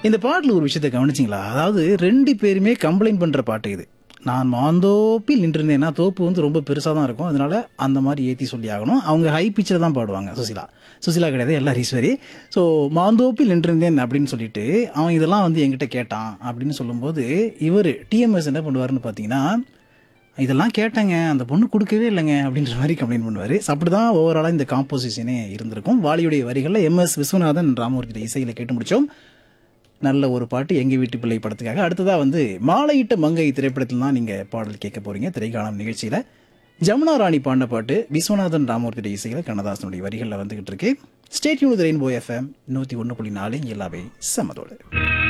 இந்த பாட்டில் ஒரு விஷயத்தை கவனிச்சிங்களா அதாவது ரெண்டு பேருமே கம்ப்ளைண்ட் பண்ணுற பாட்டு இது நான் மாந்தோப்பில் நின்றிருந்தேன்னா தோப்பு வந்து ரொம்ப பெருசாக தான் இருக்கும் அதனால அந்த மாதிரி ஏற்றி சொல்லி ஆகணும் அவங்க ஹை பிச்சில் தான் பாடுவாங்க சுசிலா சுசிலா கிடையாது எல்லா ஈஸ்வரி ஸோ மாந்தோப்பில் நின்றிருந்தேன் அப்படின்னு சொல்லிட்டு அவன் இதெல்லாம் வந்து என்கிட்ட கேட்டான் அப்படின்னு சொல்லும்போது இவர் டிஎம்எஸ் என்ன பண்ணுவாருன்னு பார்த்தீங்கன்னா இதெல்லாம் கேட்டேங்க அந்த பொண்ணு கொடுக்கவே இல்லைங்க அப்படின்ற மாதிரி கம்ப்ளைண்ட் பண்ணுவார் அப்படி தான் ஓவராலாக இந்த காம்போசிஷனே இருந்திருக்கும் வாலியுடைய வரிகளில் எம்எஸ் விஸ்வநாதன் ராமூர்த்தி இசையில் கேட்டு முடிச்சோம் நல்ல ஒரு பாட்டு எங்கள் வீட்டு பிள்ளை படத்துக்காக அடுத்ததாக வந்து மாலையிட்ட மங்கை திரைப்படத்தில் தான் நீங்கள் பாடல் கேட்க போகிறீங்க திரைக்காலம் நிகழ்ச்சியில் ஜமுனா ராணி பாடின பாட்டு விஸ்வநாதன் ராமூர்த்தியுடைய இசையில் கண்ணதாசனுடைய வரிகளில் வந்துகிட்டு இருக்கு ஸ்டேட்யூன் ரெயின்போ எஃப்எம் நூற்றி ஒன்று புள்ளி நாலு எல்லாவே சமதோடு